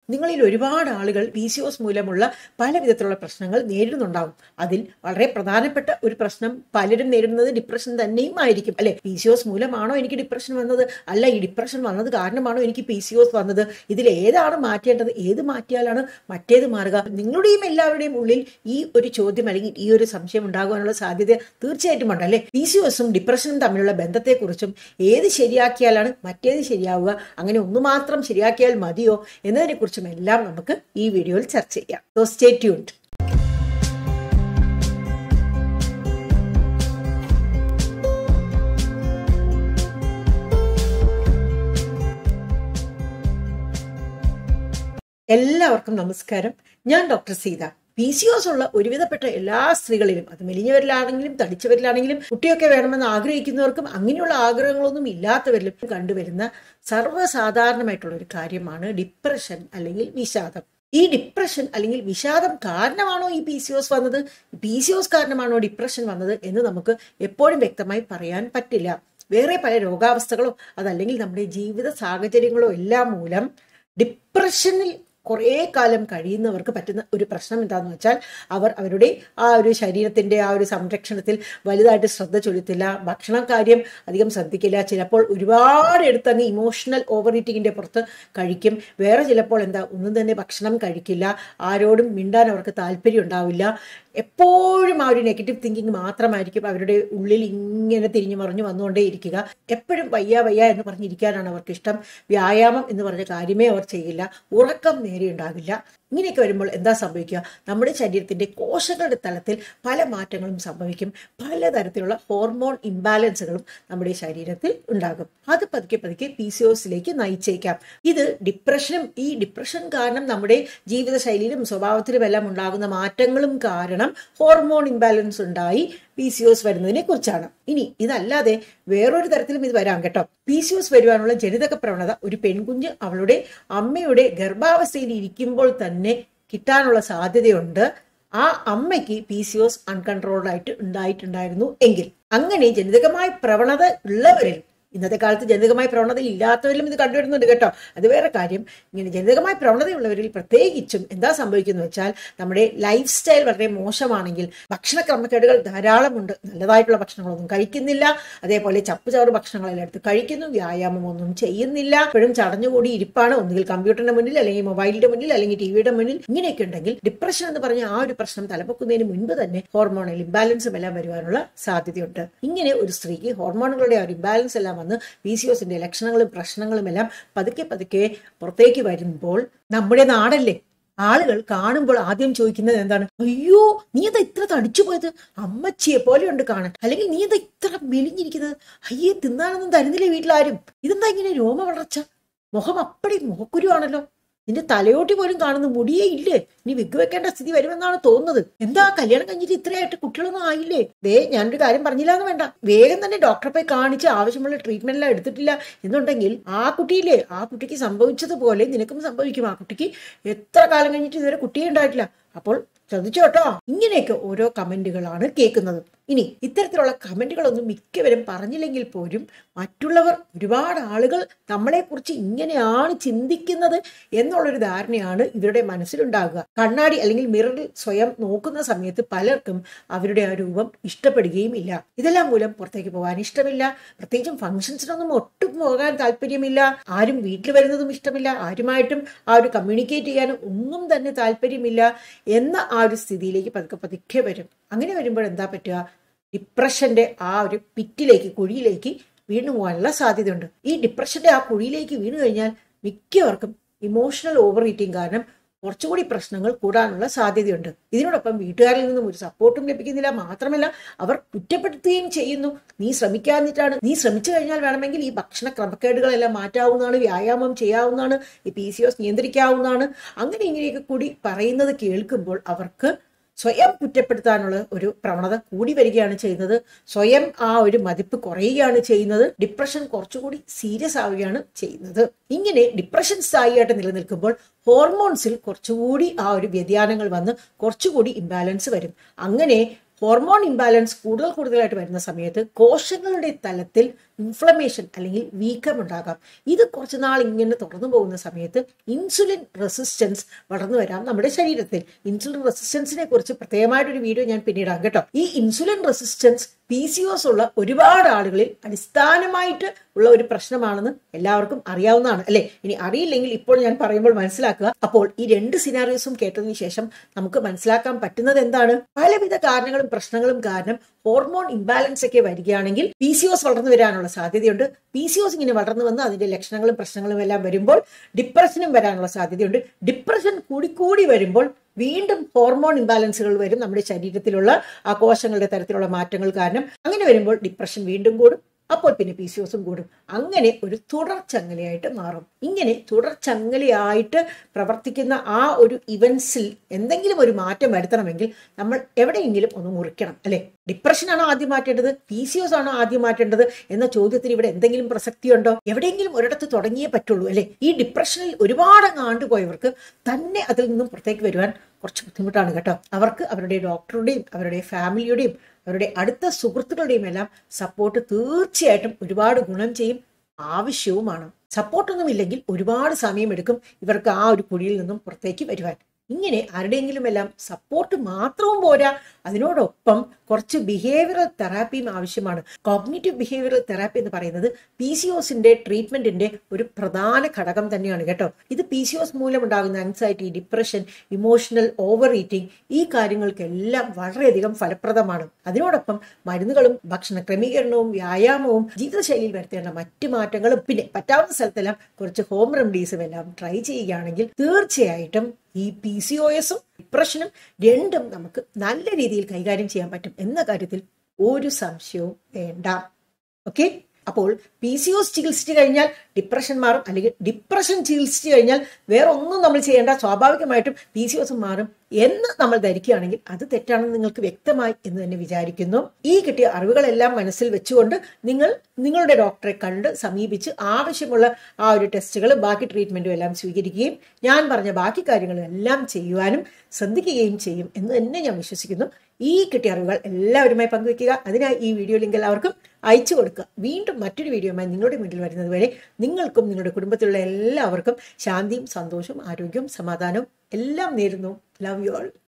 നിങ്ങളിൽ ഒരുപാട് ആളുകൾ പി സി ഒസ് മൂലമുള്ള പല വിധത്തിലുള്ള പ്രശ്നങ്ങൾ നേരിടുന്നുണ്ടാവും അതിൽ വളരെ പ്രധാനപ്പെട്ട ഒരു പ്രശ്നം പലരും നേരിടുന്നത് ഡിപ്രഷൻ തന്നെയും ആയിരിക്കും അല്ലെ പി സി ഒസ് മൂലമാണോ എനിക്ക് ഡിപ്രഷൻ വന്നത് അല്ല ഈ ഡിപ്രഷൻ വന്നത് കാരണമാണോ എനിക്ക് പി സി ഒസ് വന്നത് ഇതിൽ ഏതാണ് മാറ്റേണ്ടത് ഏത് മാറ്റിയാലാണ് മറ്റേത് മാറുക നിങ്ങളുടെയും എല്ലാവരുടെയും ഉള്ളിൽ ഈ ഒരു ചോദ്യം അല്ലെങ്കിൽ ഈ ഒരു സംശയം ഉണ്ടാകുവാനുള്ള സാധ്യത തീർച്ചയായിട്ടും ഉണ്ട് അല്ലെ പി സി ഒസും ഡിപ്രഷനും തമ്മിലുള്ള ബന്ധത്തെക്കുറിച്ചും ഏത് ശരിയാക്കിയാലാണ് മറ്റേത് ശരിയാവുക അങ്ങനെ ഒന്ന് മാത്രം ശരിയാക്കിയാൽ മതിയോ എന്നതിനെക്കുറിച്ചും എല്ലാം നമുക്ക് ഈ വീഡിയോയിൽ ചർച്ച ചെയ്യാം സോ സ്റ്റേ ട്യൂൺഡ് എല്ലാവർക്കും നമസ്കാരം ഞാൻ doctor Sita P C O S ഉള്ള ഒരുവിധപ്പെട്ട എല്ലാ സ്ത്രീകളിലും അത് മെലിഞ്ഞവരിലാണെങ്കിലും തടിച്ചവരിലാണെങ്കിലും കുട്ടിയൊക്കെ വേണമെന്ന് ആഗ്രഹിക്കുന്നവർക്കും അങ്ങനെയുള്ള ആഗ്രഹങ്ങളൊന്നും ഇല്ലാത്തവരിലും കണ്ടുവരുന്ന സർവ്വസാധാരണമായിട്ടുള്ള ഒരു കാര്യമാണ് ഡിപ്രഷൻ അല്ലെങ്കിൽ വിഷാദം ഈ ഡിപ്രഷൻ അല്ലെങ്കിൽ വിഷാദം കാരണമാണോ ഈ പി സി ഒസ് വന്നത് പി സി ഒസ് കാരണമാണോ ഡിപ്രഷൻ വന്നത് എന്ന് നമുക്ക് എപ്പോഴും വ്യക്തമായി പറയാൻ പറ്റില്ല വേറെ പല രോഗാവസ്ഥകളോ അതല്ലെങ്കിൽ നമ്മുടെ ജീവിത സാഹചര്യങ്ങളോ എല്ലാം മൂലം ഡിപ്രഷനിൽ കുറേ കാലം കഴിയുന്നവർക്ക് പറ്റുന്ന ഒരു പ്രശ്നം എന്താണെന്ന് വെച്ചാൽ അവർ അവരുടെ ആ ഒരു ശരീരത്തിന്റെ ആ ഒരു സംരക്ഷണത്തിൽ വലുതായിട്ട് ശ്രദ്ധ ചെലുത്തില്ല ഭക്ഷണ കാര്യം അധികം ശ്രദ്ധിക്കില്ല ചിലപ്പോൾ ഒരുപാട് എടുത്തങ്ങ് ഇമോഷണൽ ഓവർ ഈറ്റിങ്ങിന്റെ പുറത്ത് കഴിക്കും വേറെ ചിലപ്പോൾ എന്താ ഒന്നും തന്നെ ഭക്ഷണം കഴിക്കില്ല ആരോടും മിണ്ടാൻ അവർക്ക് താല്പര്യം ഉണ്ടാവില്ല എപ്പോഴും ആ ഒരു നെഗറ്റീവ് തിങ്കിങ് മാത്രമായിരിക്കും അവരുടെ ഉള്ളിൽ ഇങ്ങനെ തിരിഞ്ഞു മറിഞ്ഞു വന്നുകൊണ്ടേ ഇരിക്കുക എപ്പോഴും വയ്യ വയ്യ എന്ന് പറഞ്ഞിരിക്കാനാണ് അവർക്ക് ഇഷ്ടം വ്യായാമം എന്ന് പറഞ്ഞ കാര്യമേ അവർ ചെയ്യില്ല ഉറക്കം നേരെ ഉണ്ടാകില്ല ഇങ്ങനെയൊക്കെ വരുമ്പോൾ എന്താ സംഭവിക്കുക നമ്മുടെ ശരീരത്തിന്റെ കോശങ്ങളുടെ തലത്തിൽ പല മാറ്റങ്ങളും സംഭവിക്കും പലതരത്തിലുള്ള ഹോർമോൺ ഇംബാലൻസുകളും നമ്മുടെ ശരീരത്തിൽ ഉണ്ടാകും അത് പതുക്കെ പതുക്കെ പി സി ഒസിലേക്ക് നയിച്ചേക്കാം ഇത് ഡിപ്രഷനും ഈ ഡിപ്രഷൻ കാരണം നമ്മുടെ ജീവിതശൈലിയിലും സ്വഭാവത്തിലും എല്ലാം ഉണ്ടാകുന്ന മാറ്റങ്ങളും കാരണം ഹോർമോൺ ഇംബാലൻസ് ഉണ്ടായി പി സി ഒസ് വരുന്നതിനെ കുറിച്ചാണ് ഇനി ഇതല്ലാതെ വേറൊരു തരത്തിലും ഇത് വരാം കേട്ടോ പി സി ഒസ് വരുവാനുള്ള ജനിതക പ്രവണത ഒരു പെൺകുഞ്ഞ് അവളുടെ അമ്മയുടെ ഗർഭാവസ്ഥയിൽ ഇരിക്കുമ്പോൾ തന്നെ കിട്ടാനുള്ള സാധ്യതയുണ്ട് ആ അമ്മയ്ക്ക് പി സി ഒസ് അൺകൺട്രോൾഡ് ആയിട്ട് ഉണ്ടായിട്ടുണ്ടായിരുന്നു എങ്കിൽ അങ്ങനെ ജനിതകമായ പ്രവണത ഉള്ളവരിൽ ഇന്നത്തെ കാലത്ത് ജനിതകമായ പ്രവണത ഇല്ലാത്തവരിലും ഇത് കണ്ടുവരുന്നുണ്ട് കേട്ടോ അത് വേറെ കാര്യം ഇങ്ങനെ ജനിതകമായ പ്രവണതയുള്ളവരിൽ പ്രത്യേകിച്ചും എന്താ സംഭവിക്കുന്നത് വെച്ചാൽ നമ്മുടെ ലൈഫ് സ്റ്റൈൽ വളരെ മോശമാണെങ്കിൽ ഭക്ഷണ ക്രമക്കേടുകൾ ധാരാളമുണ്ട് നല്ലതായിട്ടുള്ള ഭക്ഷണങ്ങളൊന്നും കഴിക്കുന്നില്ല അതേപോലെ ചപ്പുചവറ് ഭക്ഷണങ്ങളെല്ലാം എടുത്ത് കഴിക്കുന്നു വ്യായാമം ഒന്നും ചെയ്യുന്നില്ല എപ്പോഴും ചടഞ്ഞുകൂടി ഇരിപ്പാണ് ഒന്നുകിൽ കമ്പ്യൂട്ടറിന്റെ മുന്നിൽ അല്ലെങ്കിൽ മൊബൈലിന്റെ മുന്നിൽ അല്ലെങ്കിൽ ടിവിയുടെ മുന്നിൽ ഇങ്ങനെയൊക്കെ ഉണ്ടെങ്കിൽ ഡിപ്രഷൻ എന്ന് പറഞ്ഞ ആ ഒരു പ്രശ്നം തലപ്പൊക്കുന്നതിന് മുൻപ് തന്നെ ഹോർമോണൽ ഇംബാലൻസും എല്ലാം വരുവാനുള്ള സാധ്യതയുണ്ട് ഇങ്ങനെ ഒരു സ്ത്രീക്ക് ഹോർമോണുകളുടെ ആ ഒരു ഇംബാലൻസ് എല്ലാം വന്ന് പി സി ഒസിന്റെ ലക്ഷണങ്ങളും പ്രശ്നങ്ങളും എല്ലാം പതുക്കെ പതുക്കെ പുറത്തേക്ക് വരുമ്പോൾ നമ്മുടെ നാടല്ലേ ആളുകൾ കാണുമ്പോൾ ആദ്യം ചോദിക്കുന്നത് എന്താണ് അയ്യോ നീ എന്താ ഇത്ര തടിച്ചു പോയത് അമ്മച്ചിയെ പോലെയുണ്ട് കാണാൻ അല്ലെങ്കിൽ നീ എന്താ ഇത്ര മെലിഞ്ഞിരിക്കുന്നത് അയ്യേ തിന്നാനൊന്നും തരുന്നില്ലേ വീട്ടിലാരും ഇതെന്താ ഇങ്ങനെ രോമ വളർച്ച മുഖം അപ്പടി മുഖക്കുരുവാണല്ലോ നിന്റെ തലയോട്ടി പോലും കാണുന്ന മുടിയേ ഇല്ലേ ഇനി വിഗ് വെക്കേണ്ട സ്ഥിതി വരുമെന്നാണ് തോന്നുന്നത് എന്താ കല്യാണം കഴിഞ്ഞിട്ട് ഇത്രയായിട്ട് കുട്ടികളൊന്നും ആയില്ലേ ദേ ഞാനൊരു കാര്യം പറഞ്ഞില്ല എന്ന് വേണ്ട വേഗം തന്നെ ഡോക്ടറെ പോയി കാണിച്ച് ആവശ്യമുള്ള ട്രീറ്റ്മെന്റ് എല്ലാം എടുത്തിട്ടില്ല എന്നുണ്ടെങ്കിൽ ആ കുട്ടിയില്ലേ ആ കുട്ടിക്ക് സംഭവിച്ചതുപോലെ നിനക്കും സംഭവിക്കും ആ കുട്ടിക്ക് എത്ര കാലം കഴിഞ്ഞിട്ട് ഇതുവരെ കുട്ടിയെ ഉണ്ടായിട്ടില്ല അപ്പോൾ ശ്രദ്ധിച്ചു കേട്ടോ ഇങ്ങനെയൊക്കെ ഓരോ കമന്റുകളാണ് കേൾക്കുന്നത് ഇനി ഇത്തരത്തിലുള്ള കമന്റുകളൊന്നും മിക്കവരും പറഞ്ഞില്ലെങ്കിൽ പോലും മറ്റുള്ളവർ ഒരുപാട് ആളുകൾ നമ്മളെക്കുറിച്ച് ഇങ്ങനെയാണ് ചിന്തിക്കുന്നത് എന്നുള്ളൊരു ധാരണയാണ് ഇവരുടെ മനസ്സിലുണ്ടാകുക കണ്ണാടി അല്ലെങ്കിൽ മിററിൽ സ്വയം നോക്കുന്ന സമയത്ത് പലർക്കും അവരുടെ ആ രൂപം ഇഷ്ടപ്പെടുകയും ഇല്ല ഇതെല്ലാം മൂലം പുറത്തേക്ക് പോകാൻ ഇഷ്ടമില്ല പ്രത്യേകിച്ചും ഫംഗ്ഷൻസിനൊന്നും ഒട്ടും പോകാൻ താല്പര്യമില്ല ആരും വീട്ടിൽ വരുന്നതും ഇഷ്ടമില്ല ആരുമായിട്ടും ആ ഒരു കമ്മ്യൂണിക്കേറ്റ് ചെയ്യാനും ഒന്നും തന്നെ താല്പര്യമില്ല എന്ന ആ ഒരു സ്ഥിതിയിലേക്ക് പതുക്കെ പതുക്കെ വരും അങ്ങനെ വരുമ്പോൾ എന്താ പറ്റുക ഡിപ്രഷന്റെ ആ ഒരു പിറ്റിലേക്ക് കുഴിയിലേക്ക് വീണു പോകാനുള്ള സാധ്യതയുണ്ട് ഈ ഡിപ്രഷന്റെ ആ കുഴിയിലേക്ക് വീണു കഴിഞ്ഞാൽ മിക്കവർക്കും ഇമോഷണൽ ഓവർ ഈറ്റിംഗ് കാരണം കുറച്ചുകൂടി പ്രശ്നങ്ങൾ കൂടാനുള്ള സാധ്യതയുണ്ട് ഇതിനോടൊപ്പം വീട്ടുകാരിൽ നിന്നും ഒരു സപ്പോർട്ടും ലഭിക്കുന്നില്ല മാത്രമല്ല അവർ കുറ്റപ്പെടുത്തുകയും ചെയ്യുന്നു നീ ശ്രമിക്കാഞ്ഞിട്ടാണ് നീ ശ്രമിച്ചു കഴിഞ്ഞാൽ വേണമെങ്കിൽ ഈ ഭക്ഷണ ക്രമക്കേടുകളെല്ലാം മാറ്റാവുന്നതാണ് വ്യായാമം ചെയ്യാവുന്നതാണ് ഈ പി സി ഒസ് നിയന്ത്രിക്കാവുന്നതാണ് അങ്ങനെ ഇങ്ങനെയൊക്കെ കൂടി പറയുന്നത് കേൾക്കുമ്പോൾ അവർക്ക് സ്വയം കുറ്റപ്പെടുത്താനുള്ള ഒരു പ്രവണത കൂടി വരികയാണ് ചെയ്യുന്നത് സ്വയം ആ ഒരു മതിപ്പ് കുറയുകയാണ് ചെയ്യുന്നത് ഡിപ്രഷൻ കുറച്ചുകൂടി സീരിയസ് ആവുകയാണ് ചെയ്യുന്നത് ഇങ്ങനെ ഡിപ്രഷൻ സ്ഥായിയായിട്ട് നിലനിൽക്കുമ്പോൾ ഹോർമോൺസിൽ കുറച്ചുകൂടി ആ ഒരു വ്യതിയാനങ്ങൾ വന്ന് കുറച്ചുകൂടി ഇംബാലൻസ് വരും അങ്ങനെ ഹോർമോൺ ഇംബാലൻസ് കൂടുതൽ കൂടുതലായിട്ട് വരുന്ന സമയത്ത് കോശങ്ങളുടെ തലത്തിൽ ഇൻഫ്ലമേഷൻ അല്ലെങ്കിൽ വീക്കം ഉണ്ടാകാം ഇത് കുറച്ച് നാൾ ഇങ്ങനെ തുറന്നു പോകുന്ന സമയത്ത് ഇൻസുലിൻ റെസിസ്റ്റൻസ് വളർന്നു വരാം നമ്മുടെ ശരീരത്തിൽ ഇൻസുലിൻ റെസിസ്റ്റൻസിനെ കുറിച്ച് പ്രത്യേകമായിട്ടൊരു വീഡിയോ ഞാൻ പിന്നീടാം കേട്ടോ ഈ insulin resistance P C O S ഉള്ള ഒരുപാട് ആളുകളിൽ അടിസ്ഥാനമായിട്ട് ഉള്ള ഒരു പ്രശ്നമാണെന്ന് എല്ലാവർക്കും അറിയാവുന്നതാണ് അല്ലെ ഇനി അറിയില്ലെങ്കിൽ ഇപ്പോൾ ഞാൻ പറയുമ്പോൾ മനസ്സിലാക്കുക അപ്പോൾ ഈ രണ്ട് സിനാറിയോസും കേട്ടതിന് ശേഷം നമുക്ക് മനസ്സിലാക്കാൻ പറ്റുന്നത് എന്താണ് പലവിധ കാരണങ്ങളും പ്രശ്നങ്ങളും കാരണം ഹോർമോൺ ഇംബാലൻസ് ഒക്കെ വരികയാണെങ്കിൽ പി സി ഒസ് വളർന്നു വരാനുള്ള സാധ്യതയുണ്ട് പി സി ഒസ് ഇങ്ങനെ വളർന്നു വന്ന് അതിന്റെ ലക്ഷണങ്ങളും പ്രശ്നങ്ങളും എല്ലാം വരുമ്പോൾ ഡിപ്രഷനും വരാനുള്ള സാധ്യതയുണ്ട് ഡിപ്രഷൻ കൂടിക്കൂടി വരുമ്പോൾ വീണ്ടും ഹോർമോൺ ഇംബാലൻസുകൾ വരും നമ്മുടെ ശരീരത്തിലുള്ള ആ കോശങ്ങളുടെ തരത്തിലുള്ള മാറ്റങ്ങൾ കാരണം അങ്ങനെ വരുമ്പോൾ ഡിപ്രഷൻ വീണ്ടും കൂടും അപ്പോൾ പിന്നെ പി സി ഒസും കൂടും അങ്ങനെ ഒരു തുടർച്ചങ്ങലയായിട്ട് മാറും ഇങ്ങനെ തുടർച്ചങ്ങലയായിട്ട് പ്രവർത്തിക്കുന്ന ആ ഒരു ഇവൻസിൽ എന്തെങ്കിലും ഒരു മാറ്റം വരുത്തണമെങ്കിൽ നമ്മൾ എവിടെയെങ്കിലും ഒന്ന് മുറിക്കണം അല്ലെ ഡിപ്രഷനാണോ ആദ്യം മാറ്റേണ്ടത് പി സി ഒസ് ആണോ ആദ്യം മാറ്റേണ്ടത് എന്ന ചോദ്യത്തിന് ഇവിടെ എന്തെങ്കിലും പ്രസക്തിയുണ്ടോ എവിടെയെങ്കിലും ഒരിടത്ത് തുടങ്ങിയേ പറ്റുള്ളൂ അല്ലെ ഈ ഡിപ്രഷനിൽ ഒരുപാട് ആണ്ടുപോയവർക്ക് തന്നെ അതിൽ നിന്നും പുറത്തേക്ക് വരുവാൻ കുറച്ച് ബുദ്ധിമുട്ടാണ് കേട്ടോ അവർക്ക് അവരുടെ ഡോക്ടറുടെയും അവരുടെ ഫാമിലിയുടെയും അവരുടെ അടുത്ത സുഹൃത്തുക്കളുടെയും എല്ലാം സപ്പോർട്ട് തീർച്ചയായിട്ടും ഒരുപാട് ഗുണം ചെയ്യും ആവശ്യവുമാണ് സപ്പോർട്ടൊന്നും ഇല്ലെങ്കിൽ ഒരുപാട് സമയമെടുക്കും ഇവർക്ക് ആ ഒരു കുഴിയിൽ നിന്നും പുറത്തേക്ക് വരുവാൻ ഇങ്ങനെ ആരുടെയെങ്കിലും എല്ലാം സപ്പോർട്ട് മാത്രവും പോരാ അതിനോടൊപ്പം കുറച്ച് ബിഹേവിയറൽ തെറാപ്പിയും ആവശ്യമാണ് കോഗ്നേറ്റീവ് ബിഹേവിയറൽ തെറാപ്പി എന്ന് പറയുന്നത് പി സി ഒസിന്റെ ട്രീറ്റ്മെന്റിന്റെ ഒരു പ്രധാന ഘടകം തന്നെയാണ് കേട്ടോ ഇത് പി സി ഒസ് മൂലമുണ്ടാകുന്ന anxiety depression emotional overeating ഈ കാര്യങ്ങൾക്കെല്ലാം വളരെയധികം ഫലപ്രദമാണ് അതിനോടൊപ്പം മരുന്നുകളും ഭക്ഷണ ക്രമീകരണവും വ്യായാമവും ജീവിതശൈലിയിൽ വരുത്തേണ്ട മറ്റു മാറ്റങ്ങളും പിന്നെ പറ്റാവുന്ന സ്ഥലത്തെല്ലാം കുറച്ച് ഹോം റെമഡീസും എല്ലാം ട്രൈ ചെയ്യുകയാണെങ്കിൽ തീർച്ചയായിട്ടും ഈ പി സി ഒ എസും ഡിപ്രഷനും രണ്ടും നമുക്ക് നല്ല രീതിയിൽ കൈകാര്യം ചെയ്യാൻ പറ്റും എന്ന കാര്യത്തിൽ ഒരു സംശയവും വേണ്ട ഓക്കെ അപ്പോൾ പി സി ഒസ് ചികിത്സിച്ചു കഴിഞ്ഞാൽ ഡിപ്രഷൻ മാറും അല്ലെങ്കിൽ ഡിപ്രഷൻ ചികിത്സിച്ചു കഴിഞ്ഞാൽ വേറെ ഒന്നും നമ്മൾ ചെയ്യേണ്ട സ്വാഭാവികമായിട്ടും പി സി ഒസും മാറും എന്ന് നമ്മൾ ധരിക്കുകയാണെങ്കിൽ അത് തെറ്റാണെന്ന് നിങ്ങൾക്ക് വ്യക്തമായി എന്ന് തന്നെ വിചാരിക്കുന്നു ഈ കിട്ടിയ അറിവുകളെല്ലാം മനസ്സിൽ വെച്ചുകൊണ്ട് നിങ്ങൾ നിങ്ങളുടെ ഡോക്ടറെ കണ്ട് സമീപിച്ച് ആവശ്യമുള്ള ആ ഒരു ടെസ്റ്റുകൾ ബാക്കി ട്രീറ്റ്മെന്റും എല്ലാം സ്വീകരിക്കുകയും ഞാൻ പറഞ്ഞ ബാക്കി കാര്യങ്ങളും എല്ലാം ചെയ്യുവാനും ശ്രദ്ധിക്കുകയും ചെയ്യും എന്ന് തന്നെ ഞാൻ വിശ്വസിക്കുന്നു ഈ കിട്ടിയ അറിവുകൾ എല്ലാവരുമായി പങ്കുവയ്ക്കുക അതിനായി ഈ വീഡിയോ ലിങ്ക് എല്ലാവർക്കും അയച്ചു കൊടുക്കുക വീണ്ടും മറ്റൊരു വീഡിയോയുമായി നിങ്ങളുടെ മുന്നിൽ വരുന്നത് വരെ നിങ്ങൾക്കും നിങ്ങളുടെ കുടുംബത്തിലുള്ള എല്ലാവർക്കും ശാന്തിയും സന്തോഷവും ആരോഗ്യവും സമാധാനവും എല്ലാം നേരുന്നു ലവ് യു ആൾ